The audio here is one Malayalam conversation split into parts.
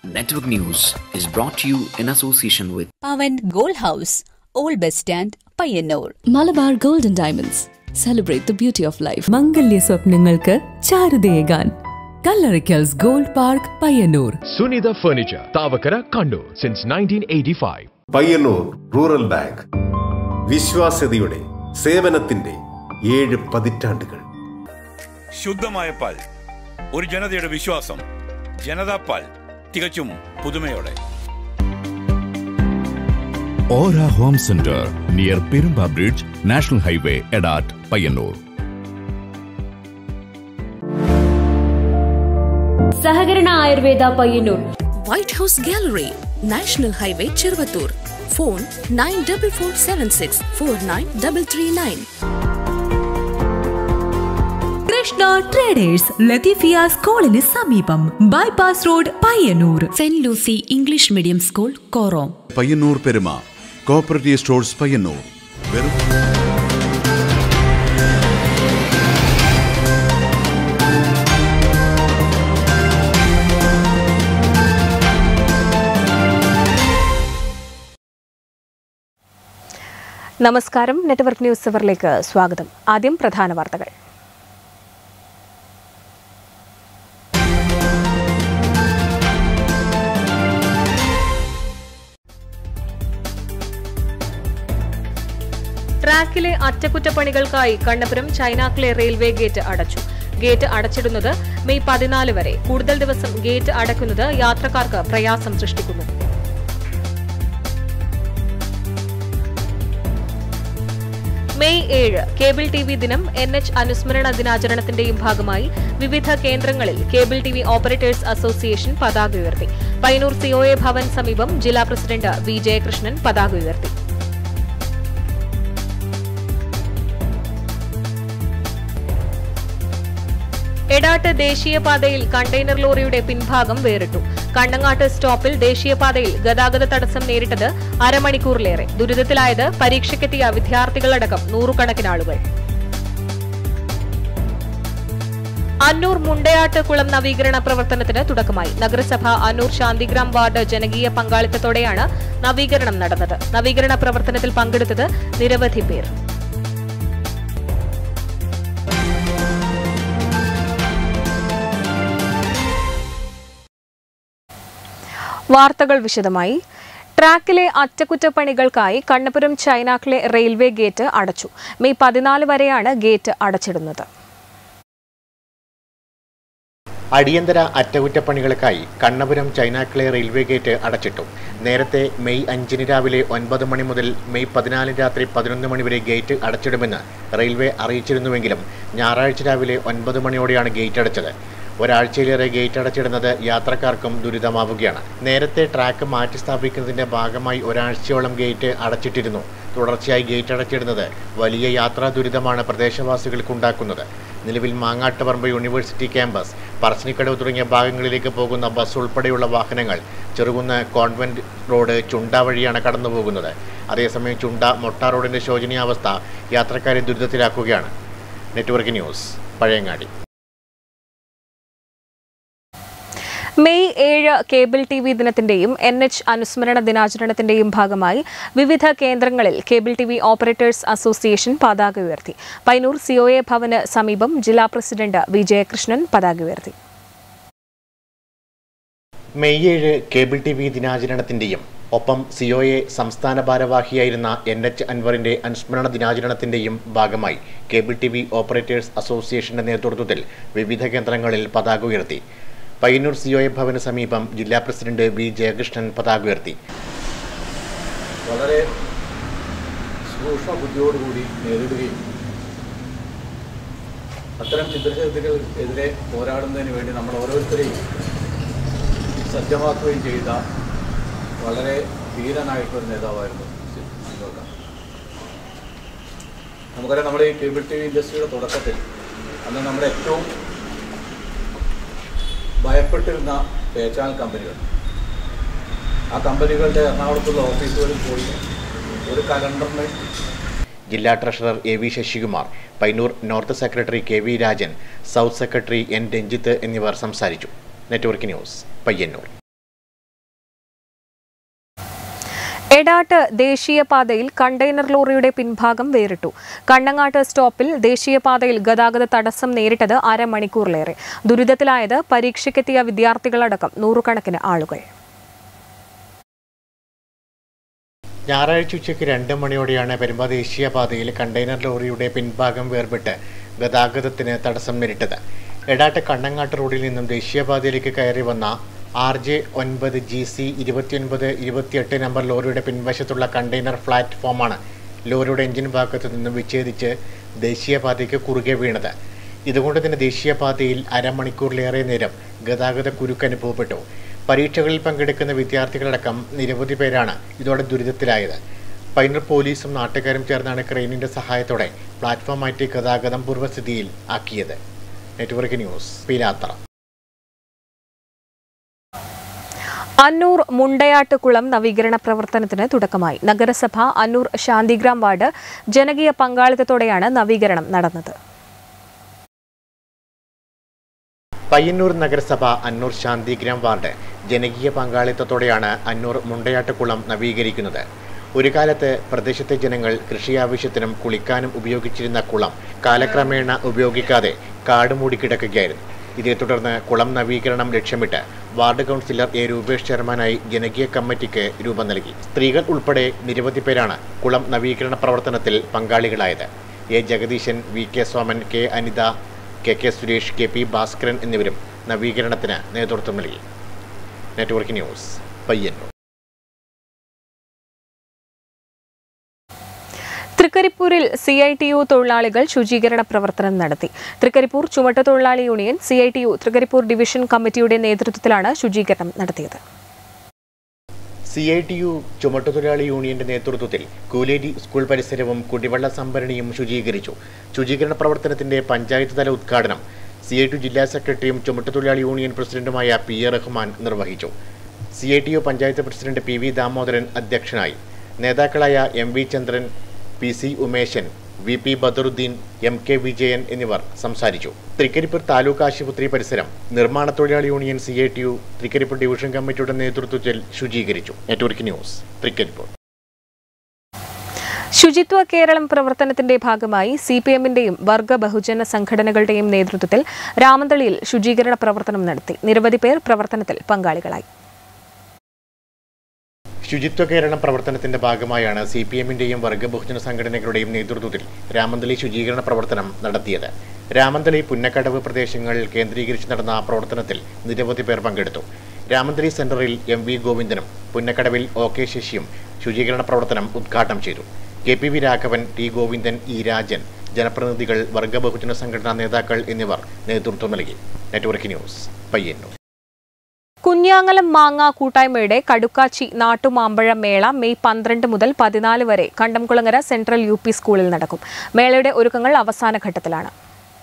Network News is brought to you in association with Pavan gold house old bus stand Payyanur Malabar golden diamonds celebrate the beauty of life മംഗല്യ സ്വപ്നങ്ങൾക്ക് ചാരുതയേകാൻ Kallarikkals gold park Payyanur Sunitha Furniture, Tavakara, Kannur since 1985. Payyanur rural bank വിശ്വാസ്യതയുടെ സേവനത്തിന്റെ ഏഴ് പതിറ്റാണ്ടുകൾ ശുദ്ധമായ പാൽ ഒരു ജനതയുടെ വിശ്വാസം ജനതാ പാൽ തികച്ചും പുതുമയോടെ Aura Home Center near Perumba Bridge, National Highway, Edat, Payyanur. സഹകരണ Ayurveda Payyanur white house gallery national highway Cheruvathur phone nine double four seven six four nine double three nine Krishna traders Latheefiya സ്കൂളിന് സമീപം bypass road Payyanur saint Lucy English medium school Korom Payyanur Peruma cooperative stores Payyanur വെറും നമസ്കാരം നെറ്റ്വർക്ക് ന്യൂസ് അവറിലേക്ക് സ്വാഗതം ആദ്യം പ്രധാന വാർത്തകൾ ട്രാക്കിലെ അറ്റകുറ്റപ്പണികൾക്കായി കണ്ണപുരം ചൈനാക്ലെ റെയിൽവേ ഗേറ്റ് അടച്ചു ഗേറ്റ് അടച്ചിടുന്നത് മെയ് പതിനാല് വരെ കൂടുതൽ ദിവസം ഗേറ്റ് അടയ്ക്കുന്നത് യാത്രക്കാർക്ക് പ്രയാസം സൃഷ്ടിക്കുന്നു മെയ് ഏഴ് കേബിൾ ടി വി ദിനം എൻ എച്ച് അനുസ്മരണ ദിനാചരണത്തിന്റെയും ഭാഗമായി വിവിധ കേന്ദ്രങ്ങളിൽ cable T V operators association പതാക ഉയർത്തി പയ്യന്നൂർ സിഒഎ ഭവൻ സമീപം ജില്ലാ പ്രസിഡന്റ് വി ജയകൃഷ്ണൻ പതാക ഉയർത്തി എടാട്ട് ദേശീയപാതയിൽ കണ്ടെയ്നർ ലോറിയുടെ പിൻഭാഗം വേറിട്ടു കണ്ണങ്ങാട്ട് സ്റ്റോപ്പിൽ ദേശീയപാതയിൽ ഗതാഗത തടസ്സം നേരിട്ടത് അരമണിക്കൂറിലേറെ ദുരിതത്തിലായത് പരീക്ഷയ്ക്കെത്തിയ വിദ്യാർത്ഥികളടക്കം നൂറുകണക്കിന് ആളുകൾ അന്നൂർ മുണ്ടയാട്ട് കുളം നവീകരണ പ്രവർത്തനത്തിന് തുടക്കമായി നഗരസഭ അന്നൂർ ശാന്തിഗ്രാം വാർഡ് ജനകീയ പങ്കാളിത്തത്തോടെയാണ് നവീകരണം നടന്നത് നവീകരണ പ്രവർത്തനത്തിൽ പങ്കെടുത്തത് നിരവധി പേർ വാർത്തകൾ വിശദമായി ട്രാക്കിലെ അറ്റകുറ്റപ്പണികൾക്കായി കണ്ണപുരം ചൈനാക്കിലെ റെയിൽവേ ഗേറ്റ് അടച്ചു മെയ് പതിനാല് വരെയാണ് ഗേറ്റ് അടച്ചിടുന്നത് അടിയന്തര അറ്റകുറ്റപ്പണികൾക്കായി കണ്ണപുരം ചൈനാക്ലെ റെയിൽവേ ഗേറ്റ് അടച്ചിട്ടു നേരത്തെ മെയ് അഞ്ചിന് രാവിലെ ഒൻപത് മണി മുതൽ മെയ് പതിനാലിന് രാത്രി പതിനൊന്ന് മണി വരെ ഗേറ്റ് അടച്ചിടുമെന്ന് റെയിൽവേ അറിയിച്ചിരുന്നുവെങ്കിലും ഞായറാഴ്ച രാവിലെ ഒൻപത് മണിയോടെയാണ് ഗേറ്റ് അടച്ചത് ഒരാഴ്ചയിലേറെ ഗേറ്റ് അടച്ചിടുന്നത് യാത്രക്കാർക്കും ദുരിതമാവുകയാണ് നേരത്തെ ട്രാക്ക് മാറ്റി സ്ഥാപിക്കുന്നതിന്റെ ഭാഗമായി ഒരാഴ്ചയോളം ഗേറ്റ് അടച്ചിട്ടിരുന്നു തുടർച്ചയായി ഗേറ്റ് അടച്ചിടുന്നത് വലിയ യാത്രാ ദുരിതമാണ് പ്രദേശവാസികൾക്കുണ്ടാക്കുന്നത് നിലവിൽ മാങ്ങാട്ടുപറമ്പ് യൂണിവേഴ്സിറ്റി ക്യാമ്പസ് പറശ്ശിനിക്കടവ് തുടങ്ങിയ ഭാഗങ്ങളിലേക്ക് പോകുന്ന ബസ് ഉൾപ്പെടെയുള്ള വാഹനങ്ങൾ ചെറുകുന്ന് കോൺവെന്റ് റോഡ് ചുണ്ട വഴിയാണ് കടന്നുപോകുന്നത് അതേസമയം ചുണ്ട മൊട്ട റോഡിന്റെ ശോചനീയാവസ്ഥ യാത്രക്കാരെ ദുരിതത്തിലാക്കുകയാണ് നെറ്റ്വർക്ക് ന്യൂസ് പഴയങ്ങാടി മെയ് ഏഴ് കേബിൾ ടി വി ദിനത്തിന്റെയും എൻ എച്ച് അനുസ്മരണ ദിനാചരണത്തിന്റെയും ഭാഗമായി വിവിധ കേന്ദ്രങ്ങളിൽ cable T V operators association പതാക ഉയർത്തി പൈനൂർ സിഒഎ ഭവന് സമീപം ജില്ലാ പ്രസിഡന്റ് വി ജയകൃഷ്ണൻ പതാക ഉയർത്തി മെയ് ഏഴ് കേബിൾ ടി വി ദിനാചരണത്തിന്റെയും ഒപ്പം സിഒഎ സംസ്ഥാന ഭാരവാഹിയായിരുന്ന എൻ എച്ച് അൻവറിന്റെ അനുസ്മരണ ദിനാചരണത്തിന്റെയും ഭാഗമായി കേബിൾ ടി വി ഓപ്പറേറ്റേഴ്സ് അസോസിയേഷന്റെ നേതൃത്വത്തിൽ വിവിധ കേന്ദ്രങ്ങളിൽ പതാക ഉയർത്തി പയ്യന്നൂർ സിഒഎ ഭവന് സമീപം ജില്ലാ പ്രസിഡന്റ് വി ജയകൃഷ്ണൻ പതാക ഉയർത്തി വളരെ സൂക്ഷ്മ ബുദ്ധിയോടുകൂടി നേരിടുകയും അത്തരം ചിത്രശക്തികൾക്കെതിരെ പോരാടുന്നതിന് വേണ്ടി നമ്മൾ ഓരോരുത്തരെയും സജ്ജമാക്കുകയും ചെയ്ത വളരെ ധീരനായിട്ടുള്ള നേതാവായിരുന്നു അൻവർഖാൻ നമുക്കറിയാം നമ്മുടെ ഈ കേബിൾ ടി വി ഇൻഡസ്ട്രിയുടെ തുടക്കത്തിൽ അന്ന് നമ്മുടെ ഏറ്റവും ഭയപ്പെട്ടിരുന്ന പേ ചാനൽ കമ്പനികൾ ആ കമ്പനികളുടെ എറണാകുളത്തുള്ള ഓഫീസുകളിൽ പോയി ഒരു കലണ്ടറിന് ജില്ലാ treasurer A V Sasikumar Payyanur north secretary K V Rajan south secretary N Ranjith എന്നിവർ സംസാരിച്ചു നെറ്റ്വർക്ക് ന്യൂസ് പയ്യന്നൂർ എടാട്ട് ദേശീയപാതയിൽ കണ്ടെയ്നർ ലോറിയുടെ പിൻഭാഗം വേറിട്ടു കണ്ണങ്ങാട്ട് സ്റ്റോപ്പിൽ ദേശീയപാതയിൽ ഗതാഗത തടസ്സം നേരിട്ടത് അരമണിക്കൂറിലേറെ ദുരിതത്തിലായത് പരീക്ഷയ്ക്കെത്തിയ വിദ്യാർത്ഥികളടക്കം നൂറുകണക്കിന് ആളുകൾ ഞായറാഴ്ച ഉച്ചയ്ക്ക് രണ്ട് മണിയോടെയാണ് പെരുമ്പ ദേശീയപാതയിൽ കണ്ടെയ്നർ ലോറിയുടെ പിൻഭാഗം വേർപെട്ട് ഗതാഗതത്തിന് തടസ്സം നേരിട്ടത് എടാട്ട് കണ്ണങ്ങാട്ട് റോഡിൽ നിന്നും ദേശീയപാതയിലേക്ക് കയറി വന്ന ആർ ജെ ഒൻപത് ജി സി ഇരുപത്തിയൊൻപത് ഇരുപത്തിയെട്ട് നമ്പർ ലോറിയുടെ പിൻവശത്തുള്ള കണ്ടെയ്നർ പ്ലാറ്റ്ഫോമാണ് ലോറിയുടെ എഞ്ചിൻ ഭാഗത്തു നിന്നും വിച്ഛേദിച്ച് ദേശീയപാതയ്ക്ക് കുറുകെ വീണത് ഇതുകൊണ്ട് തന്നെ ദേശീയപാതയിൽ അരമണിക്കൂറിലേറെ നേരം ഗതാഗത കുരുക്ക് അനുഭവപ്പെട്ടു പരീക്ഷകളിൽ പങ്കെടുക്കുന്ന വിദ്യാർത്ഥികളടക്കം നിരവധി പേരാണ് ഇതോടെ ദുരിതത്തിലായത് പൈനർ പോലീസും നാട്ടുകാരും ചേർന്നാണ് ക്രെയിനിന്റെ സഹായത്തോടെ പ്ലാറ്റ്ഫോം മാറ്റി ഗതാഗതം പൂർവ്വസ്ഥിതിയിൽ ആക്കിയത് നെറ്റ്വർക്ക് ന്യൂസ് പിലാത്ര അന്നൂർ മുണ്ടയാട്ടുകുളം നവീകരണ പ്രവർത്തനത്തിന് തുടക്കമായി നഗരസഭ അന്നൂർ ശാന്തിഗ്രാം വാർഡ് ജനകീയ പങ്കാളിത്തത്തോടെയാണ് നവീകരണം നടന്നത് പയ്യന്നൂർ നഗരസഭ അന്നൂർ ശാന്തിഗ്രാം വാർഡ് ജനകീയ പങ്കാളിത്തത്തോടെയാണ് അന്നൂർ മുണ്ടയാട്ടുകുളം നവീകരിക്കുന്നത് ഒരു കാലത്ത് പ്രദേശത്തെ ജനങ്ങൾ കൃഷി ആവശ്യത്തിനും കുളിക്കാനും ഉപയോഗിച്ചിരുന്ന കുളം കാലക്രമേണ ഉപയോഗിക്കാതെ കാട് മൂടിക്കിടക്കുകയായിരുന്നു ഇതേ തുടർന്ന് കുളം നവീകരണം ലക്ഷ്യമിട്ട് വാർഡ് കൗൺസിലർ എ രൂപേഷ് ചെയർമാനായി ജനകീയ കമ്മിറ്റിക്ക് രൂപം നൽകി സ്ത്രീകൾ ഉൾപ്പെടെ നിരവധി പേരാണ് കുളം നവീകരണ പ്രവർത്തനത്തിൽ പങ്കാളികളായത് A Jagadeesan V K Soman K Anitha K K Suresh K P Bhaskaran എന്നിവരും നവീകരണത്തിന് നേതൃത്വം നൽകി നെറ്റ്വർക്ക് ന്യൂസ് പയ്യന്നൂർ തൃക്കരിപ്പൂരിൽ സി ഐ ടി യു തൊഴിലാളികൾ ശുചീകരണ പ്രവർത്തനം നടത്തി തൃക്കരിപ്പൂർ ചുമട്ടുതൊഴിലാളി union C I T U Trikaripur division കമ്മിറ്റിയുടെ നേതൃത്വത്തിലാണ് ശുചീകരണം നടത്തിയത് സി ഐ ടി യു ചുമട്ടുതൊഴിലാളി യൂണിയന്റെ നേതൃത്വത്തിൽ കൂലേരി സ്കൂൾ പരിസരവും കുടിവെള്ള സംഭരണിയും ശുചീകരിച്ചു ശുചീകരണ പ്രവർത്തനത്തിന്റെ പഞ്ചായത്ത് തല ഉദ്ഘാടനം സി ഐ ടി ജില്ലാ സെക്രട്ടറിയും ചുമട്ടുതൊഴിലാളി യൂണിയൻ പ്രസിഡന്റുമായ പി എ റഹ്മാൻ നിർവഹിച്ചു C I T U panchayat president P V Damodaran അധ്യക്ഷനായി നേതാക്കളായ M V Chandran P C Umesan V P Badaruddin M K Vijayan എന്നിവർ സംസാരിച്ചു തൃക്കരിപ്പൂർ താലൂക്ക് ആശുപത്രി പരിസരം നിർമ്മാണ തൊഴിലാളി union C I T U Trikaripur division കമ്മിറ്റിയുടെ നേതൃത്വത്തിൽ ശുചീകരിച്ചു നെറ്റ്വർക്ക് ന്യൂസ് തൃക്കരിപ്പൂർ ശുചിത്വ കേരളം പ്രവർത്തനത്തിന്റെ ഭാഗമായി സി പി എമ്മിന്റെയും വർഗ ബഹുജന സംഘടനകളുടെയും നേതൃത്വത്തിൽ രാമന്തളിയിൽ ശുചീകരണ പ്രവർത്തനം നടത്തി നിരവധി പേർ പ്രവർത്തനത്തിൽ പങ്കാളികളായി ശുചിത്വ കേരളം പ്രവർത്തനത്തിന്റെ ഭാഗമായാണ് സി പി എമ്മിന്റെയും വർഗ ബഹുജന സംഘടനകളുടെയും നേതൃത്വത്തിൽ രാമന്തളി ശുചീകരണ പ്രവർത്തനം നടത്തിയത് രാമന്തളി പുന്നക്കടവ് പ്രദേശങ്ങൾ കേന്ദ്രീകരിച്ച് നടന്ന പ്രവർത്തനത്തിൽ നിരവധി പേർ പങ്കെടുത്തു രാമന്തളി സെന്ററിൽ എം വി ഗോവിന്ദനും പുന്നക്കടവിൽ ഒ കെ ശശിയും ശുചീകരണ പ്രവർത്തനം ഉദ്ഘാടനം ചെയ്തു K P V Raghavan T Govindan E Rajan ജനപ്രതിനിധികൾ വർഗ ബഹുജന സംഘടനാ നേതാക്കൾ എന്നിവർ നേതൃത്വം നൽകി നെറ്റ്വർക്ക് ന്യൂസ് പയ്യന്നൂർ കുഞ്ഞാങ്ങലം മാങ്ങ കൂട്ടായ്മയുടെ കടുക്കാച്ചി നാട്ടുമാമ്പഴ മേള മെയ് പന്ത്രണ്ട് മുതൽ പതിനാല് വരെ കണ്ടംകുളങ്ങര സെൻട്രൽ യു പി സ്കൂളിൽ നടക്കും മേളയുടെ ഒരുക്കങ്ങൾ അവസാന ഘട്ടത്തിലാണ്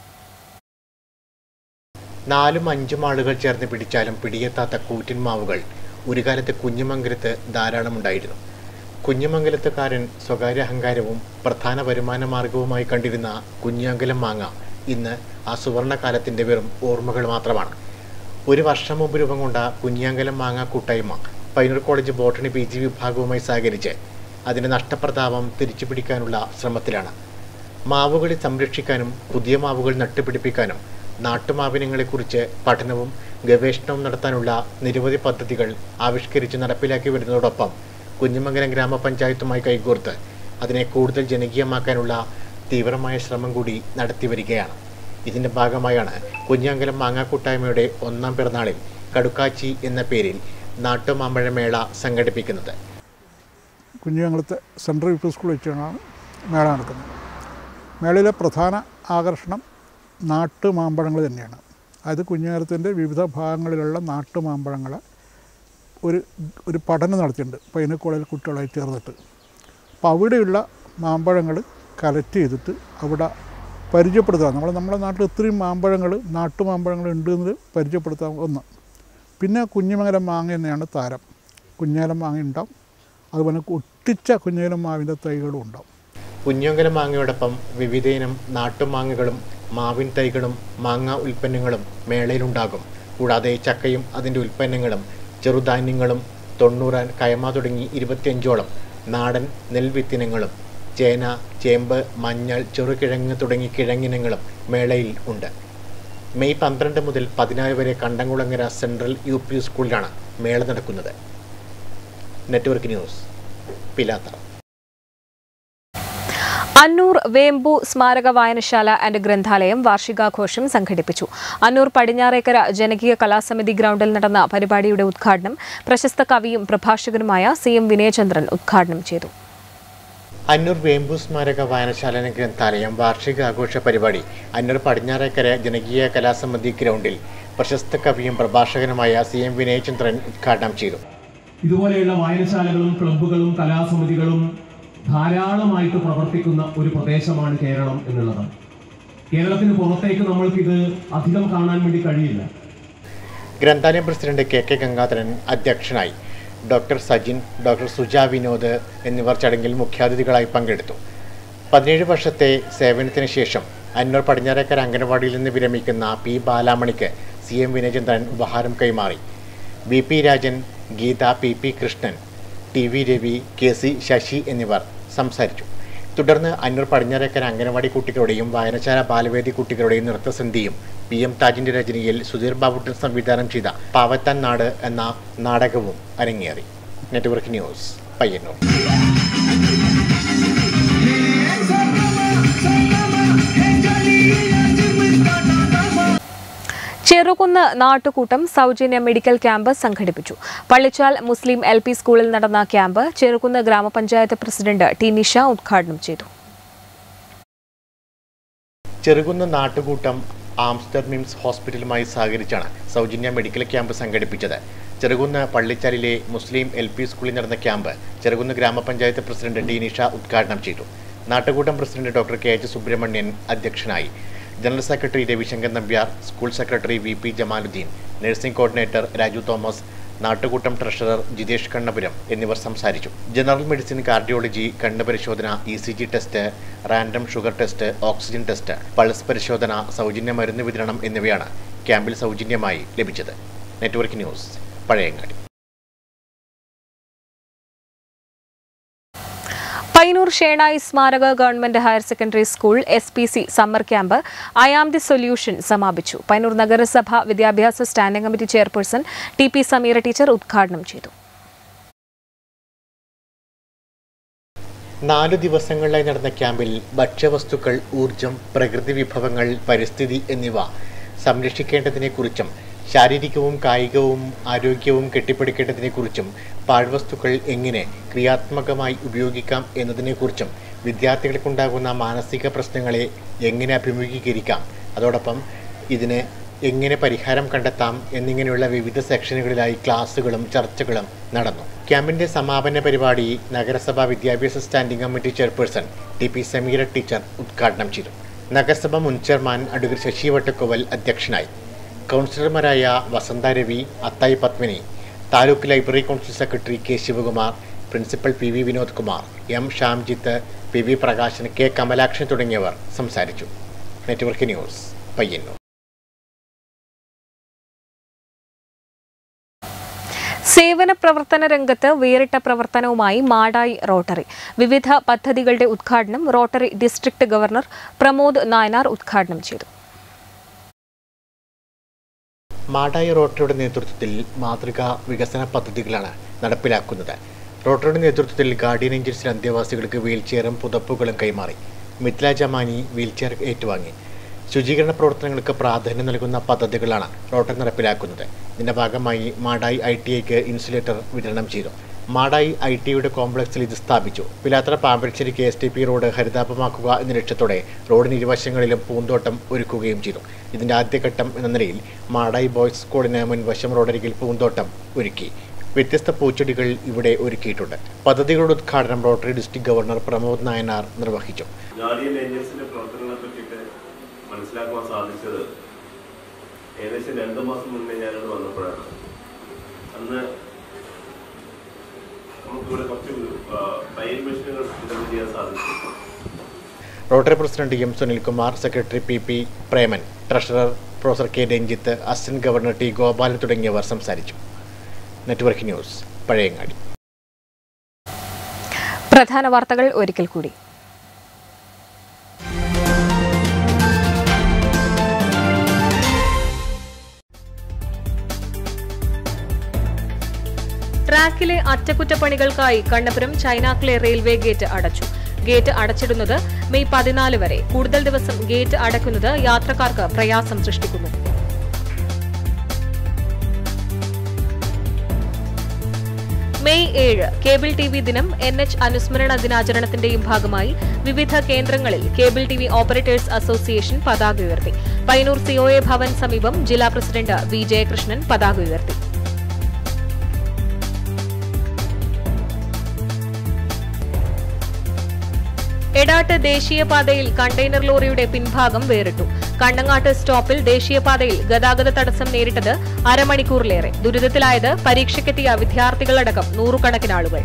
നാലും അഞ്ചും ആളുകൾ ചേർന്ന് പിടിച്ചാലും പിടിയെത്താത്ത കൂറ്റിൻ മാവുകൾ ഒരു കാലത്ത് കുഞ്ഞുമംഗലത്ത് ധാരാളമുണ്ടായിരുന്നു കുഞ്ഞുമംഗലത്തുകാരൻ സ്വകാര്യ അഹങ്കാരവും പ്രധാന വരുമാന മാർഗവുമായി കണ്ടിരുന്ന കുഞ്ഞാങ്കലം മാങ്ങ ഇന്ന് ആ സുവർണകാലത്തിൻ്റെ വെറും ഓർമ്മകൾ മാത്രമാണ് ഒരു വർഷം മുമ്പ് രൂപം കൊണ്ട കുഞ്ഞാങ്കലം മാങ്ങ കൂട്ടായ്മ Payyanur college botany P G വിഭാഗവുമായി സഹകരിച്ച് അതിൻ്റെ നഷ്ടപ്രതാപം തിരിച്ചു പിടിക്കാനുള്ള ശ്രമത്തിലാണ് മാവുകളെ സംരക്ഷിക്കാനും പുതിയ മാവുകൾ നട്ടുപിടിപ്പിക്കാനും നാട്ടുമാവിനങ്ങളെക്കുറിച്ച് പഠനവും ഗവേഷണവും നടത്താനുള്ള നിരവധി പദ്ധതികൾ ആവിഷ്കരിച്ച് നടപ്പിലാക്കി വരുന്നതോടൊപ്പം കുഞ്ഞിമംഗലം ഗ്രാമപഞ്ചായത്തുമായി കൈകോർത്ത് അതിനെ കൂടുതൽ ജനകീയമാക്കാനുള്ള തീവ്രമായ ശ്രമം കൂടി നടത്തിവരികയാണ് ഇതിൻ്റെ ഭാഗമായാണ് കുഞ്ഞാങ്കലം മാങ്ങാക്കൂട്ടായ്മയുടെ ഒന്നാം പിറന്നാളിൽ കടുക്കാച്ചി എന്ന പേരിൽ നാട്ടുമാമ്പഴമേള സംഘടിപ്പിക്കുന്നത് കുഞ്ഞുങ്ങളത്തെ സെൻട്രൽ യു പി സ്കൂൾ വെച്ചാണ് മേള നടക്കുന്നത് മേളയിലെ പ്രധാന ആകർഷണം നാട്ടുമാമ്പഴങ്ങൾ തന്നെയാണ് അതായത് കുഞ്ഞുകാലത്തിൻ്റെ വിവിധ ഭാഗങ്ങളിലുള്ള നാട്ടുമാമ്പഴങ്ങളെ ഒരു ഒരു പഠനം നടത്തിയിട്ടുണ്ട് പൈന കോളേജിൽ കുട്ടികളായി ചേർന്നിട്ട് അപ്പോൾ അവിടെയുള്ള മാമ്പഴങ്ങൾ കളക്ട് ചെയ്തിട്ട് അവിടെ പരിചയപ്പെടുത്തുക നമ്മൾ നമ്മുടെ നാട്ടിൽ ഇത്രയും മാമ്പഴങ്ങൾ നാട്ടുമാമ്പഴങ്ങൾ ഉണ്ട് എന്ന് പരിചയപ്പെടുത്താൻ ഒന്ന് പിന്നെ കുഞ്ഞുമംഗലം മാങ്ങ തന്നെയാണ് താരം കുഞ്ഞേലം മാങ്ങ ഉണ്ടാവും അതുപോലെ ഒട്ടിച്ച കുഞ്ഞേലം മാവിൻ്റെ തൈകളും ഉണ്ടാവും കുഞ്ഞോങ്കലം മാങ്ങയോടൊപ്പം വിവിധയിനം നാട്ടുമാങ്ങകളും മാവിൻ തൈകളും മാങ്ങ ഉൽപ്പന്നങ്ങളും മേളയിലുണ്ടാകും കൂടാതെ ചക്കയും അതിൻ്റെ ഉൽപ്പന്നങ്ങളും ചെറുധാന്യങ്ങളും തൊണ്ണൂറാൻ കയമ തുടങ്ങി ഇരുപത്തിയഞ്ചോളം നാടൻ നെൽവിത്തിനങ്ങളും ചേന ചേമ്പ് മഞ്ഞൾ ചെറുകിഴങ്ങ് തുടങ്ങി കിഴങ്ങിനങ്ങളും മേളയിൽ ഉണ്ട് മെയ് പന്ത്രണ്ട് മുതൽ പതിനാറ് വരെ കണ്ടംകുളങ്ങര സെൻട്രൽ യു പി സ്കൂളിലാണ് മേള നടക്കുന്നത് നെറ്റ്വർക്ക് ന്യൂസ് പിലാത്തറ അന്നൂർ വേമ്പു സ്മാരക വായനശാല ആൻഡ് ഗ്രന്ഥാലയം വാർഷികാഘോഷം സംഘടിപ്പിച്ചു അന്നൂർ പടിഞ്ഞാറേക്കര ജനകീയ കലാസമിതി ഗ്രൗണ്ടിൽ നടന്ന പരിപാടിയുടെ ഉദ്ഘാടനം പ്രശസ്ത കവിയും പ്രഭാഷകനുമായ സി എം വിനയചന്ദ്രൻ ഉദ്ഘാടനം ചെയ്തു അന്നൂർ വേമ്പു സ്മാരക വായനശാല ഗ്രന്ഥാലയം വാർഷികാഘോഷ പരിപാടി അന്നൂർ പടിഞ്ഞാറേക്കര ജനകീയ കലാസമിതി ഗ്രൗണ്ടിൽ പ്രശസ്ത കവിയും പ്രഭാഷകനുമായ സി എം വിനയചന്ദ്രൻ ഉദ്ഘാടനം ചെയ്തു ഇതുപോലെയുള്ള വായനശാലകളും ക്ലബ്ബുകളും കലാസമിതികളും ധാരാളമായിട്ട് പ്രവർത്തിക്കുന്ന ഒരു പ്രദേശമാണ് കേരളം എന്നുള്ളത് കേരളത്തിന് പുറത്തേക്ക് നമ്മൾക്കിത് അധികം കാണാൻ വേണ്ടി കഴിയില്ല ഗ്രന്ഥാലയം പ്രസിഡന്റ് കെ കെ ഗംഗാധരൻ അധ്യക്ഷനായി ഡോക്ടർ സജിൻ ഡോക്ടർ സുജ വിനോദ് എന്നിവർ ചടങ്ങിൽ മുഖ്യാതിഥികളായി പങ്കെടുത്തു പതിനേഴ് വർഷത്തെ സേവനത്തിന് ശേഷം അന്നൂർ പടിഞ്ഞാറേക്കര അംഗനവാടിയിൽ നിന്ന് വിരമിക്കുന്ന പി ബാലാമണിക്ക് സി എം വിനയചന്ദ്രൻ ഉപഹാരം കൈമാറി B P Rajan Geetha P P Krishnan T V Ravi K C Sasi എന്നിവർ സംസാരിച്ചു തുടർന്ന് അന്നൂർ പടിഞ്ഞാറേക്കര അംഗനവാടി കുട്ടികളുടെയും വായനശാല ബാലവേദി കുട്ടികളുടെയും നൃത്തസന്ധിയും പി എം താജിന്റെ രചനയിൽ സുധീർ ബാബുട്ടൻ സംവിധാനം ചെയ്ത പാവത്താൻ നാട് എന്ന നാടകവും അരങ്ങേറി നെറ്റ്വർക്ക് ന്യൂസ് പയ്യന്നൂർ ചെറുകുന്ന് നാട്ടുകൂട്ടം സൗജന്യ മെഡിക്കൽ ക്യാമ്പ് സംഘടിപ്പിച്ചു പള്ളിച്ചാൽ മുസ്ലിം എൽ പി സ്കൂളിൽ നടന്ന ക്യാമ്പ് ചെറുകുന്ന് ഗ്രാമപഞ്ചായത്ത് പ്രസിഡന്റ് ടി നിഷ ഉദ്ഘാടനം ചെയ്തു ചെറുകുന്ന് നാട്ടുകൂട്ടം ആംസ്റ്റർ മിംസ് ഹോസ്പിറ്റലുമായി സഹകരിച്ചാണ് സൗജന്യ മെഡിക്കൽ ക്യാമ്പ് സംഘടിപ്പിച്ചത് ചെറുകുന്ന് പള്ളിച്ചാലിലെ മുസ്ലിം എൽ പി സ്കൂളിൽ നടന്ന ക്യാമ്പ് ചെറുകുന്ന് ഗ്രാമപഞ്ചായത്ത് പ്രസിഡന്റ് ടി നിഷ ഉദ്ഘാടനം ചെയ്തു Nattukoottam president doctor K H Subrahmanyan അധ്യക്ഷനായി general secretary Ravishankar Nambiar school secretary V P Jamaluddin nursing coordinator Raju Thomas Nattukoottam treasurer Jithesh Kannapuram എന്നിവർ സംസാരിച്ചു ജനറൽ മെഡിസിൻ കാർഡിയോളജി കണ്ണ് പരിശോധന E C G test random sugar test oxygen test pulse പരിശോധന സൗജന്യ മരുന്ന് വിതരണം എന്നിവയാണ് ക്യാമ്പിൽ സൗജന്യമായി ലഭിച്ചത് നെറ്റ്വർക്ക് ന്യൂസ് പഴയങ്ങാടി പയ്യന്നൂർ ഷേണായി സ്മാരക government higher secondary school S P C summer camp I am the solution സമാപിച്ചു പയ്യന്നൂർ നഗരസഭ വിദ്യാഭ്യാസ standing committee chairperson T P Sameera teacher ഉദ്ഘാടനം ചെയ്തു നാലു ദിവസങ്ങളിലായി നടന്ന ക്യാമ്പിൽ ഭക്ഷ്യവസ്തുക്കൾ ഊർജം പ്രകൃതി വിഭവങ്ങൾ പരിസ്ഥിതി എന്നിവ സംരക്ഷിക്കേണ്ടതിനെക്കുറിച്ചും ശാരീരികവും കായികവും ആരോഗ്യവും കെട്ടിപ്പടുക്കേണ്ടതിനെക്കുറിച്ചും പാഴ്വസ്തുക്കൾ എങ്ങനെ ക്രിയാത്മകമായി ഉപയോഗിക്കാം എന്നതിനെക്കുറിച്ചും വിദ്യാർത്ഥികൾക്കുണ്ടാകുന്ന മാനസിക പ്രശ്നങ്ങളെ എങ്ങനെ അഭിമുഖീകരിക്കാം അതോടൊപ്പം ഇതിന് എങ്ങനെ പരിഹാരം കണ്ടെത്താം എന്നിങ്ങനെയുള്ള വിവിധ സെക്ഷനുകളിലായി ക്ലാസുകളും ചർച്ചകളും നടന്നു ക്യാമ്പിന്റെ സമാപന പരിപാടി നഗരസഭാ വിദ്യാഭ്യാസ standing committee chairperson T P Sameera teacher ഉദ്ഘാടനം ചെയ്തു നഗരസഭ മുൻ ചെയർമാൻ അഡ്വക്കേറ്റ് ശശി വട്ടക്കോവൽ അധ്യക്ഷനായി കൗൺസിലർമാരായ Vasantha Ravi Athayi Padmini taluk library council secretary K Sivakumar principal P V Vinod Kumar M Shyamjith P V Prakashan K Kamalakshan തുടങ്ങിയവർ സംസാരിച്ചു നെറ്റ്വർക്ക് ന്യൂസ് പയ്യന്നൂർ സേവന പ്രവർത്തന രംഗത്ത് വേറിട്ട പ്രവർത്തനവുമായി മാടായി റോട്ടറി വിവിധ പദ്ധതികളുടെ ഉദ്ഘാടനം Rotary district governor Pramod Nayanar ഉദ്ഘാടനം ചെയ്തു മാടായി റോട്ടറിയുടെ നേതൃത്വത്തിൽ മാതൃകാ വികസന പദ്ധതികളാണ് നടപ്പിലാക്കുന്നത് റോട്ടറിയുടെ നേതൃത്വത്തിൽ ഗാർഡിയൻ ഏഞ്ചൽസിലെ അന്തേവാസികൾക്ക് വീൽചെയറും പുതപ്പുകളും കൈമാറി മിഥില ജമാനി വീൽചെയർ ഏറ്റുവാങ്ങി ശുചീകരണ പ്രവർത്തനങ്ങൾക്ക് പ്രാധാന്യം നൽകുന്ന പദ്ധതികളാണ് റോട്ടറി നടപ്പിലാക്കുന്നത് ഇതിന്റെ ഭാഗമായി മാടായി ഐ ടി ഐക്ക് ഇൻസുലേറ്റർ വിതരണം ചെയ്തു മാടായി ഐ ടിയുടെ കോംപ്ലക്സിൽ ഇത് സ്ഥാപിച്ചു Pilathara Pambassery K S T P road ഹരിതാപമാക്കുക എന്ന ലക്ഷ്യത്തോടെ റോഡിന് ഇരുവശങ്ങളിലും പൂന്തോട്ടം ഒരുക്കുകയും ചെയ്തു ഇതിന്റെ ആദ്യഘട്ടം എന്ന നിലയിൽ മാടായി ബോയ്സ് സ്കൂളിന് മുൻവശം റോഡരികിൽ പൂന്തോട്ടം ഒരുക്കി വ്യത്യസ്ത പൂച്ചെടികൾ ഇവിടെ ഒരുക്കിയിട്ടുണ്ട് പദ്ധതികളുടെ ഉദ്ഘാടനം Rotary district governor Pramod Nayanar നിർവഹിച്ചു ഗാർഡിയൻ ഏജൻസിന്റെ പ്രവർത്തനങ്ങളെ പറ്റിയിട്ട് മനസ്സിലാക്കുവാൻ സാധിച്ചത് ഏകദേശം രണ്ട് മാസം മുന്നേ ഞാനിവിടെ വന്നപ്പോഴാണ് അന്ന് നമുക്കിവിടെ കുറച്ച് ആ, തയ്യൽ മെഷീനുകൾ വിതരണം ചെയ്യാൻ സാധിച്ചു Rotary president M Sunilkumar secretary P P Preman treasurer professor K Ranjith assistant governor T Gopalan തുടങ്ങിയവർ സംസാരിച്ചു നെറ്റ്വർക്ക് ന്യൂസ് പഴയങ്ങാടി പ്രധാന വാർത്തകൾ ഒരിക്കൽ കൂടി ട്രാക്കിലെ അറ്റകുറ്റപ്പണികൾക്കായി കണ്ണപുരം ചൈനാക്ലെ റെയിൽവേ ഗേറ്റ് അടച്ചു ഗേറ്റ് അടച്ചിടുന്നത് മെയ് പതിനാല് വരെ കൂടുതൽ ദിവസം ഗേറ്റ് അടയ്ക്കുന്നത് യാത്രക്കാർക്ക് പ്രയാസം സൃഷ്ടിക്കുന്നു മെയ് ഏഴ് കേബിൾ ടി വി ദിനം എൻ എച്ച് അനുസ്മരണ ദിനാചരണത്തിന്റെയും ഭാഗമായി വിവിധ കേന്ദ്രങ്ങളിൽ cable T V operators association പതാക ഉയർത്തി പയ്യന്നൂർ സിഒഎ ഭവൻ സമീപം ജില്ലാ പ്രസിഡന്റ് വി ജയകൃഷ്ണൻ പതാക ഉയർത്തി എടാട്ട് ദേശീയപാതയിൽ കണ്ടെയ്നർ ലോറിയുടെ പിൻഭാഗം വേറിട്ടു കണ്ണങ്ങാട്ട് സ്റ്റോപ്പിൽ ദേശീയപാതയിൽ ഗതാഗത തടസ്സം നേരിട്ടത് അരമണിക്കൂറിലേറെ ദുരിതത്തിലായത് പരീക്ഷയ്ക്കെത്തിയ വിദ്യാർത്ഥികളടക്കം നൂറുകണക്കിന് ആളുകൾ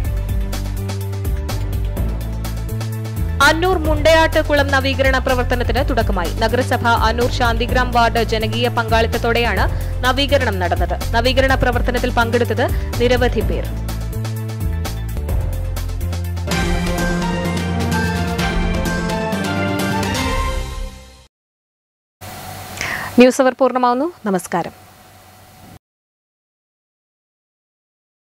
അന്നൂർ മുണ്ടയാട്ട് കുളം നവീകരണ പ്രവർത്തനത്തിന് തുടക്കമായി നഗരസഭ അന്നൂർ ശാന്തിഗ്രാം വാർഡ് ജനകീയ പങ്കാളിത്തത്തോടെയാണ് നവീകരണം നടന്നത് നവീകരണ പ്രവർത്തനത്തിൽ പങ്കെടുത്തത് നിരവധി പേർ ന്യൂസ് അവർ പൂർണ്ണമാവുന്നു നമസ്കാരം